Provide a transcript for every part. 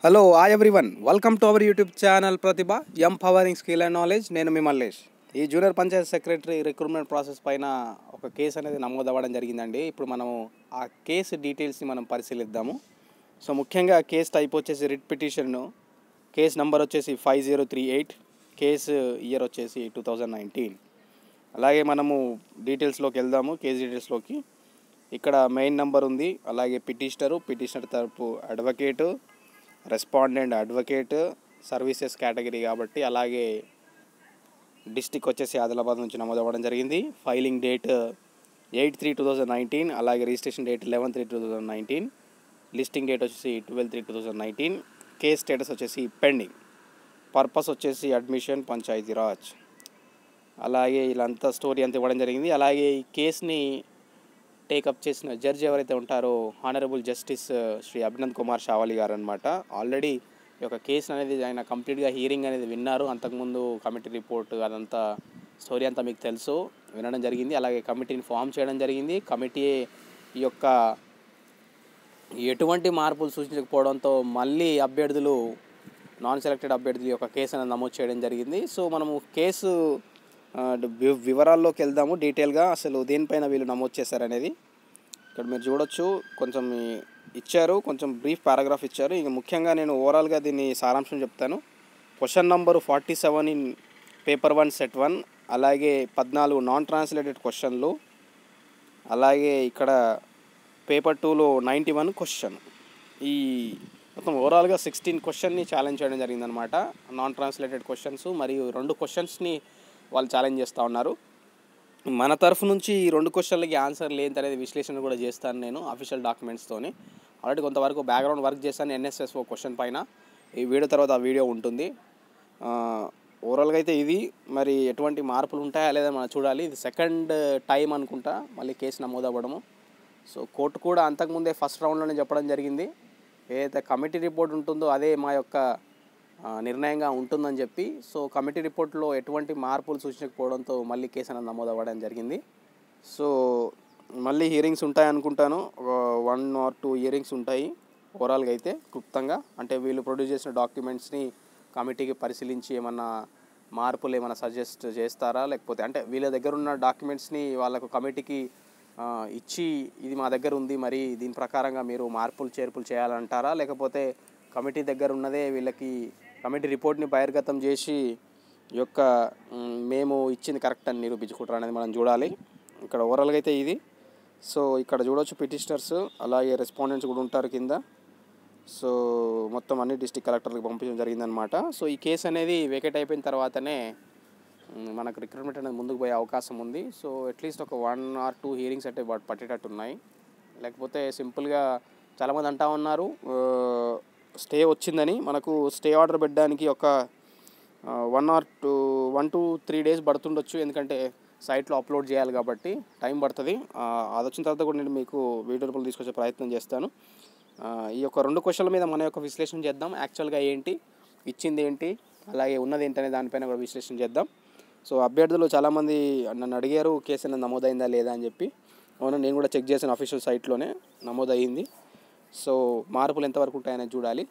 hello hi everyone welcome to our YouTube channel Pratibha empowering skill and knowledge నేను మీ మల్లేష్ ఈ junior panchayat secretary recruitment process పైన ఒక case అనేది నమోదు అవ్వడం జరిగిందండి ఇప్పుడు మనము ఆ కేసు డీటెయిల్స్ని మనం పరిశీలిద్దాము సో ముఖ్యంగా కేసు టైప్ వచ్చేసి రిట్ పిటిషన్ కేసు నెంబర్ వచ్చేసి five zero three eight case year వచ్చేసి టూ థౌజండ్ నైన్టీన్ అలాగే మనము డీటెయిల్స్లోకి వెళ్దాము కేసు డీటెయిల్స్లోకి ఇక్కడ మెయిన్ నెంబర్ ఉంది అలాగే పిటిషనరు పిటిషనర్ తరపు advocate respondent advocate services category కాబట్టి అలాగే డిస్టిక్ వచ్చేసి ఆదిలాబాద్ నుంచి నమోదు అవ్వడం జరిగింది filing date eight three two thousand nineteen అలాగే registration date eleven three two thousand nineteen listing date వచ్చేసి twelve three two thousand nineteen case status వచ్చేసి పెండింగ్ పర్పస్ వచ్చేసి అడ్మిషన్ పంచాయతీరాజ్ అలాగే ఇలాంతా స్టోరీ అంతా ఇవ్వడం జరిగింది అలాగే ఈ కేసుని టేకప్ చేసిన జడ్జి ఎవరైతే ఉంటారో హానరబుల్ జస్టిస్ శ్రీ అభినంద్ కుమార్ షావలి గారు అనమాట ఆల్రెడీ ఈ యొక్క కేసు అనేది ఆయన కంప్లీట్గా హీరింగ్ అనేది విన్నారు అంతకుముందు కమిటీ రిపోర్ట్ అదంతా స్టోరీ అంతా మీకు తెలుసు వినడం జరిగింది అలాగే కమిటీని ఫామ్ చేయడం జరిగింది కమిటీ ఈ యొక్క ఎటువంటి మార్పులు సూచించకపోవడంతో మళ్ళీ అభ్యర్థులు నాన్ సెలెక్టెడ్ అభ్యర్థుల యొక్క కేసు అనేది నమోదు చేయడం జరిగింది సో మనము కేసు ఆ, వి- వివరాల్లోకి వెళ్దాము డీటెయిల్గా అసలు దేనిపైన వీళ్ళు నమోదు చేశారనేది ఇక్కడ మీరు చూడొచ్చు కొంచెం ఈ- ఇచ్చారు కొంచెం బ్రీఫ్ పారాగ్రాఫ్ ఇచ్చారు ఇక ముఖ్యంగా నేను ఓవరాల్గా దీన్ని సారాంశం చెప్తాను question number forty seven in paper one set one అలాగే పద్నాలుగు నాన్ ట్రాన్స్లేటెడ్ క్వశ్చన్లు అలాగే ఇక్కడ పేపర్ టూలో నైంటీ వన్ క్వశ్చన్ ఈ మొత్తం ఓవరాల్గా సిక్స్టీన్ క్వశ్చన్ని ఛాలెంజ్ చేయడం జరిగిందనమాట నాన్ ట్రాన్స్లేటెడ్ క్వశ్చన్స్ మరియు రెండు క్వశ్చన్స్ని వాళ్ళు ఛాలెంజ్ చేస్తూ ఉన్నారు మన తరఫు నుంచి ఈ రెండు క్వశ్చన్లకి ఆన్సర్ లేని అనేది విశ్లేషణ కూడా చేస్తాను నేను అఫీషియల్ డాక్యుమెంట్స్తోని ఆల్రెడీ కొంతవరకు బ్యాక్గ్రౌండ్ వర్క్ చేస్తాను ఎన్ఎస్ఎస్ఓ క్వశ్చన్ పైన ఈ వీడియో తర్వాత ఆ వీడియో ఉంటుంది ఓవరాల్గా అయితే ఇది మరి ఎటువంటి మార్పులు ఉంటాయా లేదా మనం చూడాలి ఇది సెకండ్ టైం అనుకుంటా మళ్ళీ కేసు నమోదు అవ్వడము సో కోర్టు కూడా అంతకుముందే ఫస్ట్ రౌండ్లోనే చెప్పడం జరిగింది ఏదైతే కమిటీ రిపోర్ట్ ఉంటుందో అదే మా యొక్క ఆ, నిర్ణయంగా ఉంటుందని చెప్పి సో కమిటీ రిపోర్ట్లో ఎటువంటి మార్పులు సూచించకపోవడంతో మళ్ళీ కేసు అనేది నమోదు అవ్వడం జరిగింది సో మళ్ళీ హియరింగ్స్ ఉంటాయి అనుకుంటాను వన్ ఆర్ టూ హియరింగ్స్ ఉంటాయి ఓవరాల్గా అయితే క్లుప్తంగా అంటే వీళ్ళు ప్రొడ్యూస్ చేసిన డాక్యుమెంట్స్ని కమిటీకి పరిశీలించి ఏమన్నా మార్పులు ఏమైనా సజెస్ట్ చేస్తారా లేకపోతే అంటే వీళ్ళ దగ్గర ఉన్న డాక్యుమెంట్స్ని వాళ్ళకు కమిటీకి ఆ, ఇచ్చి ఇది మా దగ్గర ఉంది మరి దీని ప్రకారంగా మీరు మార్పులు చేర్పులు చేయాలంటారా లేకపోతే కమిటీ దగ్గర ఉన్నదే వీళ్ళకి కమిటీ రిపోర్ట్ని బహిర్గతం చేసి ఈ యొక్క మ్, మేము ఇచ్చింది కరెక్ట్ అని నిరూపించుకుంటారు అనేది మనం చూడాలి ఇక్కడ ఓవరాల్గా అయితే ఇది సో ఇక్కడ చూడొచ్చు పిటిషనర్స్ అలాగే రెస్పాండెంట్స్ కూడా ఉంటారు కింద సో మొత్తం అన్ని డిస్టిక్ కలెక్టర్లకు పంపించడం జరిగిందనమాట సో ఈ కేసు అనేది వేకెట్ అయిపోయిన తర్వాతనే మ్, మనకు రిక్రూట్మెంట్ అనేది ముందుకు పోయే అవకాశం ఉంది సో అట్లీస్ట్ ఒక వన్ ఆర్ టూ హియరింగ్స్ అంటే వాటి పట్టేటట్టు ఉన్నాయి లేకపోతే సింపుల్గా చాలామంది అంటా ఉన్నారు స్టే వచ్చిందని మనకు స్టే ఆర్డర్ పెట్టడానికి ఒక one or two one to three days పడుతుండొచ్చు ఎందుకంటే సైట్లో అప్లోడ్ చేయాలి కాబట్టి టైం పడుతుంది ఆ, అది వచ్చిన తర్వాత కూడా నేను మీకు వీడియో రూపంలో తీసుకొచ్చే ప్రయత్నం చేస్తాను ఆ, ఈ యొక్క రెండు క్వశ్చన్ల మీద మన యొక్క విశ్లేషణ చేద్దాం యాక్చువల్గా ఏంటి ఇచ్చింది ఏంటి అలాగే ఉన్నది ఏంటనే దానిపైన కూడా విశ్లేషణ చేద్దాం సో అభ్యర్థులు చాలామంది నన్ను అడిగారు కేసు అనేది నమోదైందా లేదా అని చెప్పి అవును నేను కూడా చెక్ చేసిన అఫీషియల్ సైట్లోనే నమోదయ్యింది సో మార్పులు ఎంతవరకు ఉంటాయనేది చూడాలి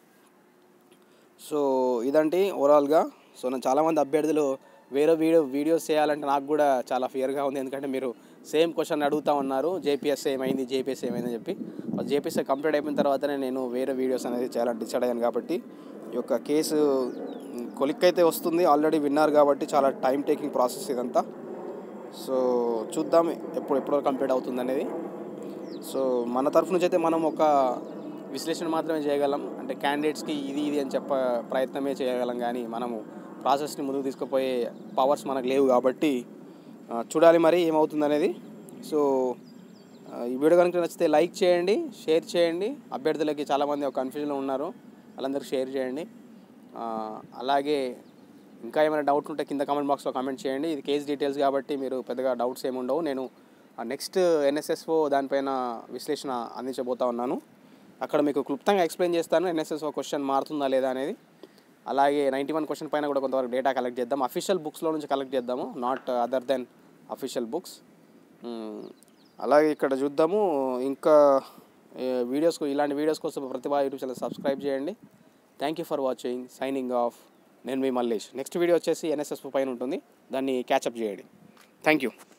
సో ఇదండి ఓవరాల్గా సో నేను చాలామంది అభ్యర్థులు వేరే వీడియో వీడియోస్ చేయాలంటే నాకు కూడా చాలా ఫియర్గా ఉంది ఎందుకంటే మీరు సేమ్ క్వశ్చన్ అడుగుతా ఉన్నారు జేపీఎస్ ఏమైంది జేపీఎస్ ఏమైంది అని చెప్పి జేపీఎస్ కంప్లీట్ అయిపోయిన తర్వాతనే నేను వేరే వీడియోస్ అనేది చేయాలని డిసైడ్ అయ్యాను కాబట్టి ఈ యొక్క కేసు మ్, కొలిక్ అయితే వస్తుంది ఆల్రెడీ విన్నారు కాబట్టి చాలా టైం టేకింగ్ ప్రాసెస్ ఇదంతా సో చూద్దాం ఎప్పుడు ఎప్పుడు కంప్లీట్ అవుతుంది అనేది సో మన తరఫు నుంచి అయితే మనం ఒక విశ్లేషణ మాత్రమే చేయగలం అంటే క్యాండిడేట్స్కి ఇది ఇది అని చెప్ప ప్రయత్నమే చేయగలం కానీ మనము ప్రాసెస్ని ముందుకు తీసుకుపోయే పవర్స్ మనకు లేవు కాబట్టి ఆ, చూడాలి మరి ఏమవుతుంది అనేది సో ఆ, ఈ వీడియో కనుక నచ్చితే లైక్ చేయండి షేర్ చేయండి అభ్యర్థులకి చాలామంది ఒక కన్ఫ్యూజన్లో ఉన్నారు వాళ్ళందరికీ షేర్ చేయండి ఆ, అలాగే ఇంకా ఏమైనా డౌట్ ఉంటే కింద కామెంట్ బాక్స్లో కామెంట్ చేయండి ఇది కేస్ డీటెయిల్స్ కాబట్టి మీరు పెద్దగా డౌట్స్ ఏమి ఉండవు నేను నెక్స్ట్ ఎన్ఎస్ఎస్ఓ దానిపైన విశ్లేషణ అందించబోతా ఉన్నాను అక్కడ మీకు క్లుప్తంగా ఎక్స్ప్లెయిన్ చేస్తాను ఎన్ఎస్ఎస్ఓ క్వశ్చన్ మారుతుందా లేదా అనేది అలాగే నైంటీ వన్ క్వశ్చన్ పైన కూడా కొంతవరకు డేటా కలెక్ట్ చేద్దాం అఫీషియల్ బుక్స్లో నుంచి కలెక్ట్ చేద్దాము not other than official books అలాగే ఇక్కడ చూద్దాము ఇంకా వీడియోస్ ఇలాంటి వీడియోస్ కోసం ప్రతిభా యూట్యూబ్ ఛానల్ సబ్స్క్రైబ్ చేయండి thank you for watching signing off నేను మీ మల్లేష్ నెక్స్ట్ వీడియో వచ్చేసి ఎన్ఎస్ఎస్ పైన ఉంటుంది దాన్ని క్యాచప్ చేయండి థ్యాంక్ యూ